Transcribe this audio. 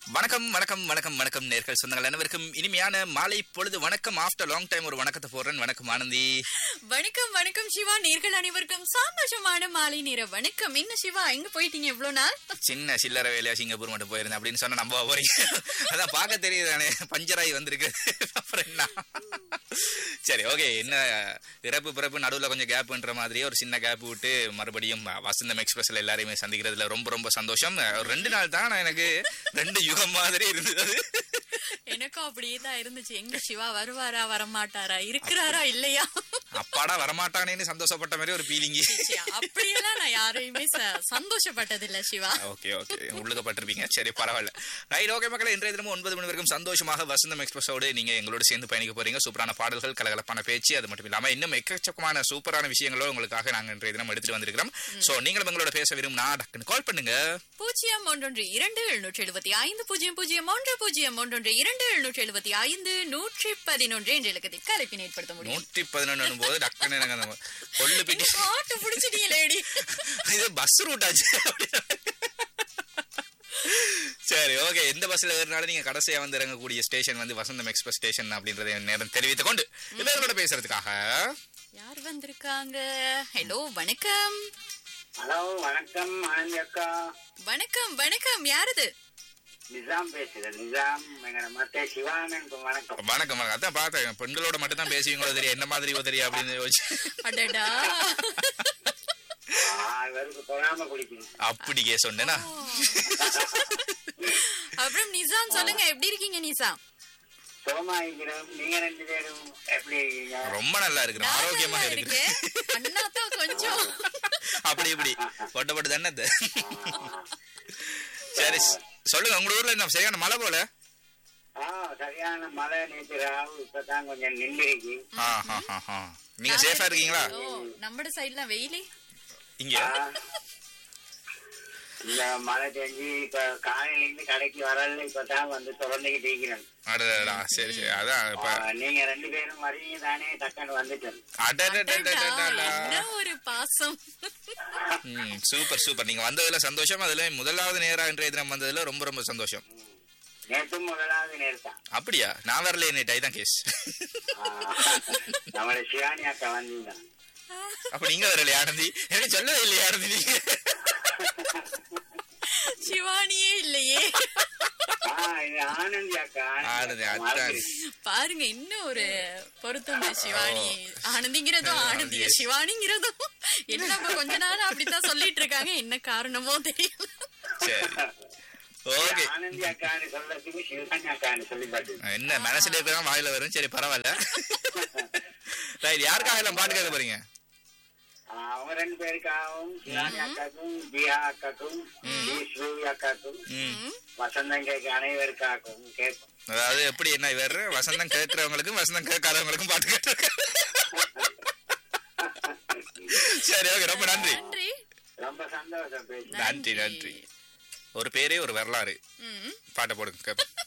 வணக்கம் வணக்கம் வணக்கம் வணக்கம் நேர்கள் சொந்தங்கள் அனைவருக்கும் இனிமையான மாலை பொழுது வணக்கம் ஆஃப்டர் லாங் டைம் ஒரு வணக்கத்தை போடுறேன் வணக்கம் ஆனந்தி வணக்கம் வணக்கம் சிவா நேர்கள் அனைவருக்கும் சந்தோஷமான மாலை நேர வணக்கம் என்ன சிவா எங்க போயிட்டீங்க இவ்வளவு நாள் சின்ன சில்லறை வேலையா சிங்கப்பூர் மட்டும் போயிருந்தேன் அப்படின்னு சொன்னா நம்ப போறீங்க அதான் பார்க்க தெரியுதானே பஞ்சராய் வந்திருக்கு அப்புறம் என்ன சரி ஓகே என்ன இறப்பு பிறப்பு நடுவுல கொஞ்சம் கேப்ன்ற மாதிரி ஒரு சின்ன கேப் விட்டு மறுபடியும் வசந்தம் எக்ஸ்பிரஸ்ல எல்லாரையுமே சந்திக்கிறதுல ரொம்ப ரொம்ப சந்தோஷம் ஒரு ரெண்டு நாள் தான் நான் எனக்கு ரெண்டு யுகம் மாதிரி இருந்தது எனக்கும் அப்படியே தான் இருந்துச்சு எங்க சிவா வருவாரா வரமாட்டாரா இருக்கிறாரா இல்லையா அப்பாடா வரமாட்டானேன்னு சந்தோஷப்பட்ட மாதிரி ஒரு ஃபீலிங் ச்சே, அப்படியெல்லாம் நான் யாரையுமே ச- சந்தோஷப்பட்டதில்ல சிவா ஓகே ஓகே உள்ளுக்கப்பட்டிருப்பீங்க சரி பரவாயில்ல ரைட் ஓகே மக்களே இன்றைய தினமும் ஒன்பது மணி வரைக்கும் சந்தோஷமாக வசந்தம் எக்ஸ்பிரஸோடு நீங்க எங்களோட சேர்ந்து பயணிக்க போறீங்க சூப்பரான பாடல்கள் கலகலப்பான பேச்சு அது மட்டும் இல்லாம இன்னும் எக்கச்சக்கமான சூப்பரான விஷயங்களோ உங்களுக்காக நாங்க இன்றைய தினம் எடுத்துட்டு வந்திருக்கிறோம் சோ நீங்களும் எங்களோட பேச விரும்பினா டக்குன்னு கால் பண்ணுங்க பூஜ்ஜியம் ஒன்றொன்று இரண்டு எழுநூற்றி எழுபத்தி ஐந்து பூஜ்ஜியம் பூஜ்ஜியம் ஒன்று பூஜ்ஜியம் ஒன்றொன்று இரண்டு எழுநூற்றி எழுபத்தி ஐந்து நூற்றி பதினொன்று என்ற இலக்கத்தில் கலைப்பினை ஏற்படுத்த முடியும் நூற்றி பதினொன்னு போது டக்குன்னு எனக்கு அந்த கொள்ளு பிடி பாட்டு பிடிச்சிட்டீங்களேடி இது பஸ் ரூட் ஆச்சு சரி ஓகே எந்த பஸ்ல ஏறினாலும் நீங்க கடைசியா வந்து இறங்கக்கூடிய ஸ்டேஷன் வந்து வசந்தம் எக்ஸ்பிரஸ் ஸ்டேஷன் அப்படின்றத நேரம் தெரிவித்துக் கொண்டு இவர்களோட பேசுறதுக்காக யார் வந்திருக்காங்க ஹலோ வணக்கம் ஹலோ வணக்கம் ஆனந்தி அக்கா வணக்கம் வணக்கம் யாரது நிசாம் பேசுறேன் நிசாம் எங்களோட மத்த சிவானனுக்கு வணக்கம் வணக்கம் வணக்கம் அதான் பார்த்தேன் பெண்களோட மட்டும் தான் பேசுவீங்களோ தெரியும் என்ன மாதிரி உதறி அப்படின்னு யோசிச்சு அடடா ஆறு பேருக்கு தொழாம குடிக்கணும் அப்படி கே சொன்னேனா அப்புறம் நிசாம் சொல்லுங்க எப்படி இருக்கீங்க நிசாம் சோமா இருக்கிறோம் நீங்க ரெண்டு பேரும் எப்படி இருக்கீங்க ரொம்ப நல்லா இருக்கு ஆரோக்கியமா நான் இருக்கு இருக்கேன் அண்ணா தான் கொஞ்சம் அப்படி இப்படி கொட்டப்பட்டு தானே அது சரி சொல்லுங்க உங்க ஊர்ல என்ன சரியான மழை போல ஆ சரியான மழை நேற்று ராவு இப்பதான் கொஞ்சம் நின்றுருக்கு ஆ, ஆ, ஆ, ஆ. நீங்க சேஃபா இருக்கீங்களா ஓ நம்மட சைடுல வெயிலே இங்க ஆ. இந்த மழை பெஞ்சு இப்ப காலையில இருந்து கடைக்கு வரல இப்பதான் வந்து திறந்துகிட்டு இருக்கிறேன் அடடடா சரி சரி அதான் இப்ப ஆ, நீங்க ரெண்டு பேரும் வரீங்க தானே டக்குன்னு வந்துட்டேன் அடடடடடடடா. என்ன ஒரு பாசம் ம், சூப்பர் சூப்பர் நீங்க வந்ததுல சந்தோஷம் அதுல முதலாவது நேரா இன்றைய தினம் வந்ததுல ரொம்ப ரொம்ப சந்தோஷம் நேற்றும் முதலாவது நேர்தான் அப்படியா நான் வரல என்ன டை தான் கேஸ் நம்மளோட சிவானி அக்கா வந்தீங்க அப்ப நீங்க வரல ஆனந்தி எனக்கு சொல்லவே இல்லையா ஆனந்தி நீங்க சிவானியே இல்லையே ஆ, இது ஆனந்தி அக்கா ஆனந்தி, அக்கா. அதான். மறந்துருச்சு. பாருங்க இன்னும் ஒரு பொருத்தம் இந்த சிவானி ஆனந்திங்கிறதும் ஆனந்திய சிவானிங்கிறதும் என்ன இப்ப கொஞ்ச நாள் அப்படித்தான் சொல்லிட்டு இருக்காங்க என்ன காரணமோ தெரியல சரி ஓகே ஆனந்தி அக்கான்னு சொல்றதுக்கு சிவானி அக்கான்னு சொல்லி பாட்டு என்ன மனசுல இருக்கிறதா வாயில வரும் சரி பரவாயில்ல ரைட் யாருக்காக எல்லாம் பாட்டு கேட்க போறீங்க அவங்க ரெண்டு பேருக்காகவும் சிவானி அக்காக்கும் ஜியா அக்காக்கும் ஸ்ரீ அக்காக்கும் ம் வசந்தம் கேட்க அனைவருக்காகவும் கேட்கும் அதாவது எப்படி என்ன இவர் வசந்தம் கேட்கறவங்களுக்கும் வசந்தம் கேட்காதவங்களுக்கும் பாட்டு கேட்டு சரி ஓகே ரொம்ப நன்றி நன்றி ரொம்ப சந்தோஷம் பேசி நன்றி நன்றி ஒரு பேரே ஒரு வரலாறு ம் பாட்டை போடுங்க கேப்போம்.